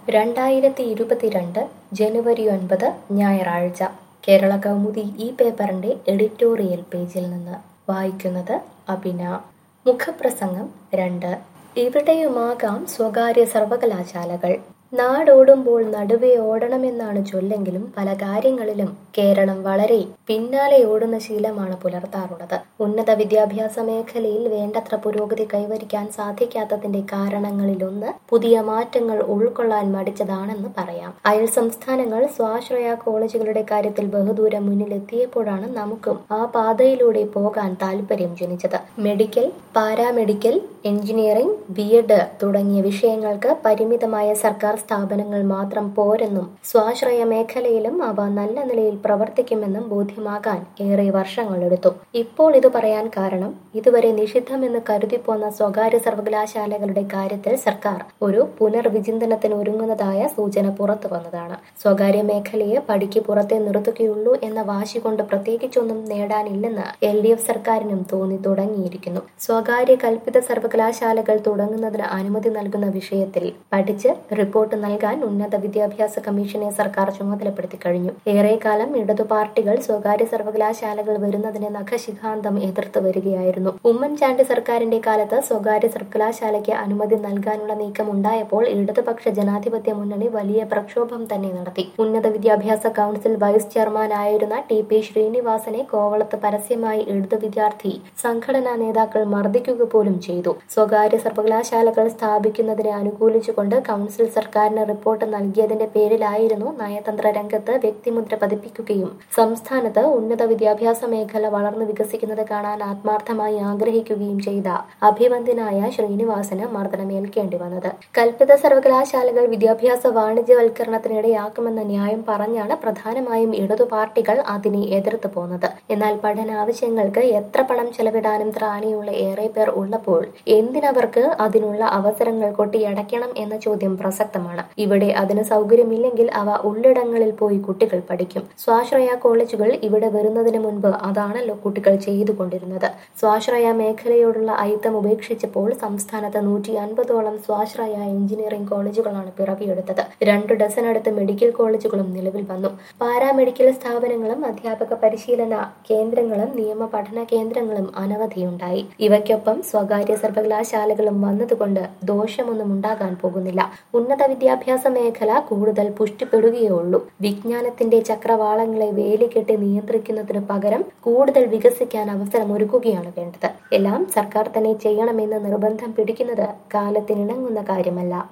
രണ്ടായിരത്തി ഇരുപത്തിരണ്ട് ജനുവരി ഒൻപത് ഞായറാഴ്ച കേരള കൗമുദി ഈ പേപ്പറിന്റെ എഡിറ്റോറിയൽ പേജിൽ നിന്ന് വായിക്കുന്നത് അബിന മുഖപ്രസംഗം രണ്ട് ഇവിടെയുമാകാം സ്വകാര്യ സർവകലാശാലകൾ നാടോടുമ്പോൾ നടുവേ ഓടണമെന്നാണ് ചൊല്ലെങ്കിലും പല കാര്യങ്ങളിലും കേരളം വളരെ പിന്നാലെ ഓടുന്ന ശീലമാണ് പുലർത്താറുള്ളത് ഉന്നത വിദ്യാഭ്യാസ മേഖലയിൽ വേണ്ടത്ര പുരോഗതി കൈവരിക്കാൻ സാധിക്കാത്തതിന്റെ കാരണങ്ങളിലൊന്ന് പുതിയ മാറ്റങ്ങൾ ഉൾക്കൊള്ളാൻ മടിച്ചതാണെന്ന് പറയാം അയൽ സംസ്ഥാനങ്ങൾ സ്വാശ്രയ കോളേജുകളുടെ കാര്യത്തിൽ ബഹുദൂരം മുന്നിലെത്തിയപ്പോഴാണ് നമുക്കും ആ പാതയിലൂടെ പോകാൻ താല്പര്യം ജനിച്ചത് medical paramedical engineering B Ed തുടങ്ങിയ വിഷയങ്ങൾക്ക് പരിമിതമായ സർക്കാർ സ്ഥാപനങ്ങൾ മാത്രം പോരെന്നും സ്വാശ്രയ മേഖലയിലും അവ നല്ല നിലയിൽ പ്രവർത്തിക്കുമെന്നും ബോധ്യമാകാൻ ഏറെ വർഷങ്ങളെടുത്തു ഇപ്പോൾ ഇത് പറയാൻ കാരണം ഇതുവരെ നിഷിദ്ധമെന്ന് കരുതിപ്പോന്ന സ്വകാര്യ സർവകലാശാലകളുടെ കാര്യത്തിൽ സർക്കാർ ഒരു പുനർവിചിന്തനത്തിന് ഒരുങ്ങുന്നതായ സൂചന പുറത്തു വന്നതാണ് സ്വകാര്യ മേഖലയെ പടിക്ക് പുറത്തെ നിർത്തുകയുള്ളൂ എന്ന വാശി കൊണ്ട് പ്രത്യേകിച്ചൊന്നും നേടാനില്ലെന്ന് എൽ ഡി എഫ് സർക്കാരിനും തോന്നി തുടങ്ങിയിരിക്കുന്നു സ്വകാര്യ കൽപ്പിത സർവകലാശാലകൾ തുടങ്ങുന്നതിന് അനുമതി നൽകുന്ന വിഷയത്തിൽ പഠിച്ച് റിപ്പോർട്ട് നൽകാൻ ഉന്നത വിദ്യാഭ്യാസ കമ്മീഷനെ സർക്കാർ ചുമതലപ്പെടുത്തി കഴിഞ്ഞു ഏറെക്കാലം ഇടതു പാർട്ടികൾ സ്വകാര്യ സർവകലാശാലകൾ വരുന്നതിനെ നഖശിഖാന്തം എതിർത്ത് വരികയായിരുന്നു ഉമ്മൻചാണ്ടി സർക്കാരിന്റെ കാലത്ത് സ്വകാര്യ സർവകലാശാലയ്ക്ക് അനുമതി നൽകാനുള്ള നീക്കം ഉണ്ടായപ്പോൾ ഇടതുപക്ഷ ജനാധിപത്യ മുന്നണി വലിയ പ്രക്ഷോഭം തന്നെ നടത്തി ഉന്നത വിദ്യാഭ്യാസ കൗൺസിൽ വൈസ് ചെയർമാനായിരുന്ന ടി പി ശ്രീനിവാസനെ കോവളത്ത് പരസ്യമായി ഇടതു വിദ്യാർത്ഥി സംഘടനാ നേതാക്കൾ മർദ്ദിക്കുക പോലും ചെയ്തു സ്വകാര്യ സർവകലാശാലകൾ സ്ഥാപിക്കുന്നതിനെ അനുകൂലിച്ചുകൊണ്ട് കൗൺസിൽ സർക്കാരിന് റിപ്പോർട്ട് നൽകിയതിന്റെ പേരിലായിരുന്നു നയതന്ത്ര രംഗത്ത് വ്യക്തിമുദ്ര പതിപ്പിക്കുകയും സംസ്ഥാനത്ത് ഉന്നത വിദ്യാഭ്യാസ മേഖല വളർന്നു വികസിക്കുന്നത് കാണാൻ ആത്മാർത്ഥമായി ആഗ്രഹിക്കുകയും ചെയ്ത അഭിവന്ദ്യനായ ശ്രീനിവാസന് മർദ്ദനമേൽക്കേണ്ടി വന്നത് കൽപ്പിത സർവകലാശാലകൾ വിദ്യാഭ്യാസ വാണിജ്യവൽക്കരണത്തിനിടയാക്കുമെന്ന ന്യായം പറഞ്ഞാണ് പ്രധാനമായും ഇടതു പാർട്ടികൾ അതിനെ എതിർത്ത് പോന്നത് എന്നാൽ പഠനാവശ്യങ്ങൾക്ക് എത്ര പണം ചെലവിടാനും ത്രാണിയുള്ള ഏറെ പേർ ഉള്ളപ്പോൾ എന്തിനവർക്ക് അതിനുള്ള അവസരങ്ങൾ കൊട്ടിയടയ്ക്കണം എന്ന ചോദ്യം പ്രസക്തമാണ് ഇവിടെ അതിന് സൗകര്യമില്ലെങ്കിൽ അവ ഉള്ളിടങ്ങളിൽ പോയി കുട്ടികൾ പഠിക്കും സ്വാശ്രയ കോളേജുകൾ ഇവിടെ വരുന്നതിന് മുൻപ് അതാണല്ലോ കുട്ടികൾ ചെയ്തുകൊണ്ടിരുന്നത് സ്വാശ്രയ മേഖലയോടുള്ള അയിത്തം ഉപേക്ഷിച്ചപ്പോൾ സംസ്ഥാനത്ത് നൂറ്റി അൻപതോളം സ്വാശ്രയ എഞ്ചിനീയറിംഗ് കോളേജുകളാണ് പിറവിയെടുത്തത് രണ്ടു ഡസനടുത്ത് മെഡിക്കൽ കോളേജുകളും നിലവിൽ വന്നു പാരാമെഡിക്കൽ സ്ഥാപനങ്ങളും അധ്യാപക പരിശീലന കേന്ദ്രങ്ങളും നിയമ പഠന കേന്ദ്രങ്ങളും അനവധിയുണ്ടായി ഇവയ്ക്കൊപ്പം സ്വകാര്യ സർവകലാശാലകളും വന്നതുകൊണ്ട് ദോഷമൊന്നും ഉണ്ടാകാൻ പോകുന്നില്ല ഉന്നത വിദ്യാഭ്യാസ മേഖല കൂടുതൽ പുഷ്ടിപ്പെടുകയേ ഉള്ളൂ വിജ്ഞാനത്തിന്റെ ചക്രവാളങ്ങളെ വേലികെട്ടി നിയന്ത്രിക്കുന്നതിന് പകരം കൂടുതൽ വികസിക്കാൻ അവസരം ഒരുക്കുകയാണ് വേണ്ടത് എല്ലാം സർക്കാർ തന്നെ ചെയ്യണമെന്ന് നിർബന്ധം പിടിക്കുന്നത് കാലത്തിനിണങ്ങുന്ന കാര്യമല്ല